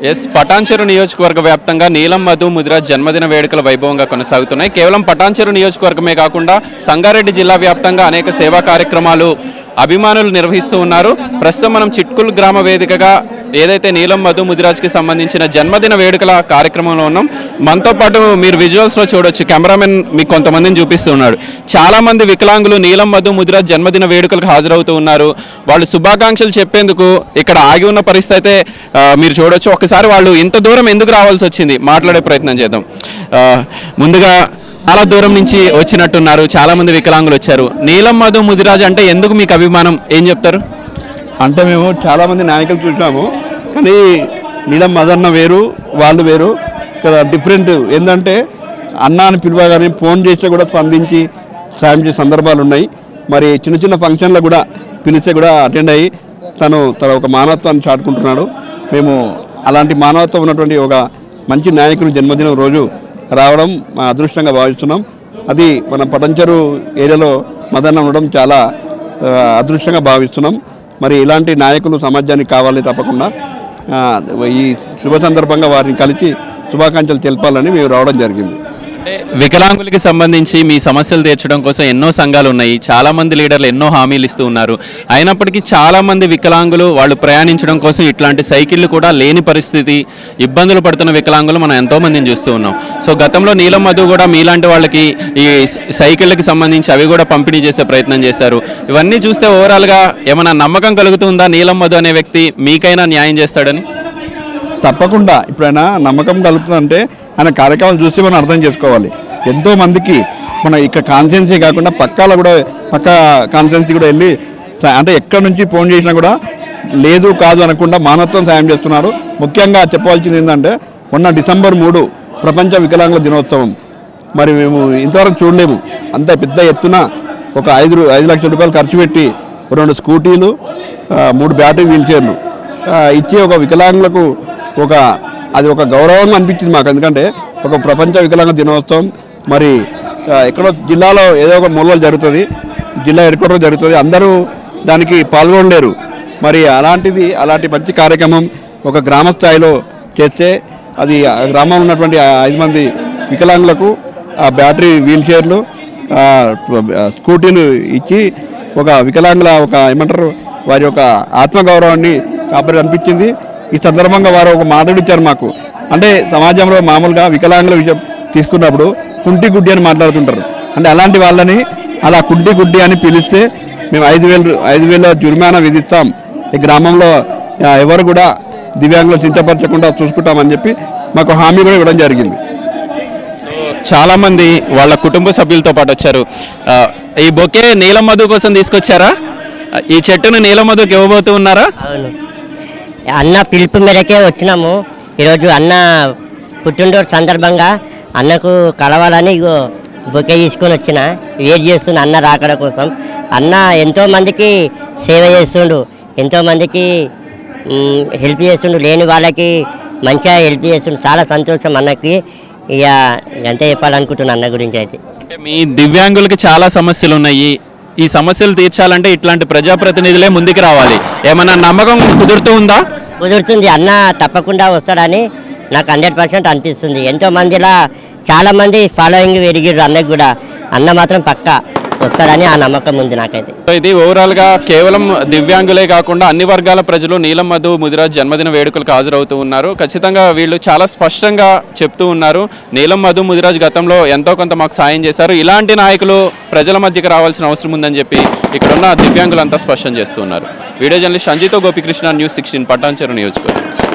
yes Patancheru నియోజకవర్గ వ్యాప్తంగా నీలం మధు ముదిరాజ్ జన్మదిన వేడుకలు వైభవంగా కొనసాగుతున్నాయి కేవలం పటాన్చెరు నియోజకవర్గమే కాకుండా సంగారెడ్డి జిల్లా వ్యాప్తంగా అనేక సేవా కార్యక్రమాలు అభిమానులు నిర్వహిస్తూ ఉన్నారు ప్రస్తుతం మనం చిట్కుల్ గ్రామ వేదికగా ఏదైతే నీలం మధు ముదిరాజ్కి సంబంధించిన జన్మదిన వేడుకల కార్యక్రమంలో ఉన్నాం మనతో పాటు మీరు విజువల్స్లో చూడొచ్చు కెమెరామెన్ మీకు కొంతమందిని చూపిస్తూ ఉన్నాడు చాలా మంది వికలాంగులు నీలం మధు ముదిరాజ్ జన్మదిన వేడుకలకు హాజరవుతూ ఉన్నారు వాళ్ళు శుభాకాంక్షలు చెప్పేందుకు ఇక్కడ ఆగి ఉన్న పరిస్థితి అయితే ఆ, మీరు చూడొచ్చు ఒకసారి వాళ్ళు ఇంత దూరం ఎందుకు రావాల్సి వచ్చింది మాట్లాడే ప్రయత్నం చేద్దాం ఆ, ముందుగా చాలా దూరం నుంచి వచ్చినట్టున్నారు చాలా మంది వికలాంగులు వచ్చారు నీలం మధు ముదిరాజ్ అంటే ఎందుకు మీకు అభిమానం ఏం చెప్తారు అంటే మేము చాలామంది నాయకులు చూసాము కానీ నీలం మదన్న వేరు వాళ్ళు వేరు ఇక్కడ డిఫరెంట్ ఏంటంటే అన్న అని పిలవగానే ఫోన్ చేస్తే కూడా స్పందించి సాయం చేసే సందర్భాలు ఉన్నాయి మరి చిన్న చిన్న ఫంక్షన్లు కూడా పిలిస్తే కూడా అటెండ్ అయ్యి తను తన ఒక మానవత్వాన్ని చాటుకుంటున్నాడు మేము అలాంటి మానవత్వం ఉన్నటువంటి ఒక మంచి నాయకుని జన్మదినం రోజు రావడం మా అదృష్టంగా భావిస్తున్నాం అది మన పటంచెరు ఏరియాలో మదన్న ఉండడం చాలా ఆ, అదృష్టంగా భావిస్తున్నాం మరి ఇలాంటి నాయకులు సమాజానికి కావాలి తప్పకుండా ఆ, ఈ శుభ సందర్భంగా వారిని కలిసి శుభాకాంక్షలు తెలపాలని మేము రావడం జరిగింది అంటే వికలాంగులకి సంబంధించి మీ సమస్యలు తీర్చడం కోసం ఎన్నో సంఘాలు ఉన్నాయి చాలా మంది లీడర్లు ఎన్నో హామీలు ఇస్తూ ఉన్నారు అయినప్పటికీ చాలా మంది వికలాంగులు వాళ్ళు ప్రయాణించడం కోసం ఇట్లాంటి సైకిళ్ళు కూడా లేని పరిస్థితి ఇబ్బందులు పడుతున్న వికలాంగులు మనం ఎంతో మందిని చూస్తూ ఉన్నాం సో గతంలో నీలం మధు కూడా మీలాంటి వాళ్ళకి ఈ సైకిళ్ళకి సంబంధించి అవి కూడా పంపిణీ చేసే ప్రయత్నం చేశారు ఇవన్నీ చూస్తే ఓవరాల్గా ఏమైనా నమ్మకం కలుగుతుందా నీలం మధు అనే వ్యక్తి మీకైనా న్యాయం చేస్తాడని తప్పకుండా ఇప్పుడైనా నమ్మకం కలుగుతుందంటే ఆయన కార్యక్రమాలు చూస్తే మనం అర్థం చేసుకోవాలి ఎంతో మందికి మన ఇక్కడ కాన్స్టిట్యున్సీ కాకుండా పక్కాలో కూడా పక్క కాన్స్టిట్యున్సీ కూడా వెళ్ళి స- అంటే ఎక్కడి నుంచి ఫోన్ చేసినా కూడా లేదు కాదు అనకుండా మానవత్వం సాయం చేస్తున్నారు ముఖ్యంగా చెప్పవలసింది ఏంటంటే మొన్న డిసెంబర్ మూడు ప్రపంచ వికలాంగుల దినోత్సవం మరి మేము ఇంతవరకు చూడలేము అంత పెద్ద ఎత్తున ఒక ఐదు ఐదు లక్షల రూపాయలు ఖర్చు పెట్టి రెండు స్కూటీలు ఆ, మూడు బ్యాటరీ వీల్ చైర్లు ఆ, ఇచ్చి ఒక వికలాంగులకు ఒక అది ఒక గౌరవం అనిపించింది మాకు ఎందుకంటే ఒక ప్రపంచ వికలాంగ దినోత్సవం మరి ఆ, ఎక్కడో జిల్లాలో ఏదో ఒక మూలలో జరుగుతుంది జిల్లా ఎక్కడో జరుగుతుంది అందరూ దానికి పాల్గొనలేరు మరి అలాంటిది అలాంటి మంచి కార్యక్రమం ఒక గ్రామ స్థాయిలో చేస్తే అది ఆ గ్రామంలో ఉన్నటువంటి ఆ ఐదు మంది వికలాంగులకు ఆ బ్యాటరీ వీల్ చైర్లు ఆ, స్కూటీలు ఇచ్చి ఒక వికలాంగుల ఒక ఏమంటారు వారి యొక్క ఆత్మగౌరవాన్ని కాపాడి అనిపించింది ఈ సందర్భంగా వారు ఒక మాట ఇచ్చారు మాకు అంటే సమాజంలో మామూలుగా వికలాంగుల విషయం తీసుకున్నప్పుడు కుంటి గుడ్డి అని మాట్లాడుతుంటారు అంటే అలాంటి వాళ్ళని అలా కుంటి గుడ్డి అని పిలిస్తే మేము ఐదు వేలు ఐదు వేల జుర్మానా విధిస్తాం ఈ గ్రామంలో ఆ, ఎవరు కూడా దివ్యాంగులు చింతపరచకుండా చూసుకుంటామని చెప్పి మాకు హామీ కూడా ఇవ్వడం జరిగింది చాలా మంది వాళ్ళ కుటుంబ సభ్యులతో పాటు వచ్చారు ఆ, ఈ బొకే నీలం మధు కోసం తీసుకొచ్చారా ఆ, ఈ చెట్టును నీలం మధుకి ఇవ్వబోతూ ఉన్నారా అవును అన్న పిలుపు మేరకే వచ్చినాము ఈరోజు అన్న పుట్టినరోజు సందర్భంగా అన్నకు కలవాలని ఇగో బొకే తీసుకొని వచ్చిన వెయిట్ చేస్తున్న అన్న రాకడ కోసం అన్న ఎంతో మందికి సేవ చేస్తుండు ఎంతో మందికి మ్, హెల్ప్ చేస్తుండు లేని వాళ్ళకి మంచిగా హెల్ప్ చేస్తుండు చాలా సంతోషం అన్నకి ఇక అంతే చెప్పాలనుకుంటున్నా అన్న గురించి అయితే అంటే మీ దివ్యాంగులకి చాలా సమస్యలు ఉన్నాయి ఈ సమస్యలు తీర్చాలంటే ఇట్లాంటి ప్రజాప్రతినిధులే ముందుకు రావాలి ఏమన్నా నమ్మకం కుదురుతూ ఉందా కుదురుతుంది అన్న తప్పకుండా వస్తాడని నాకు హండ్రెడ్ పర్సెంట్ అనిపిస్తుంది ఎంతో మందిలా చాలా మంది ఫాలోయింగ్ పెరిగిర్రు అన్నకు కూడా అన్న మాత్రం పక్క వస్తాడని ఆ నమ్మకం ఉంది నాకైతే సో ఇది ఓవరాల్ గా కేవలం దివ్యాంగులే కాకుండా అన్ని వర్గాల ప్రజలు నీలం మధు ముదిరాజ్ జన్మదిన వేడుకలకు హాజరవుతూ ఉన్నారు ఖచ్చితంగా వీళ్ళు చాలా స్పష్టంగా చెప్తూ ఉన్నారు నీలం మధు ముదిరాజ్ గతంలో ఎంతో కొంత మాకు సాయం చేశారు ఇలాంటి నాయకులు ప్రజల మధ్యకి రావాల్సిన అవసరం ఉందని చెప్పి ఇక్కడ ఉన్న దివ్యాంగులంతా స్పష్టం చేస్తున్నారు వీడియో జర్నలిస్ట్ సంజీతో గోపికృష్ణ న్యూస్ సిక్స్టీన్ పట్టాంచెరు నియోజకవర్గం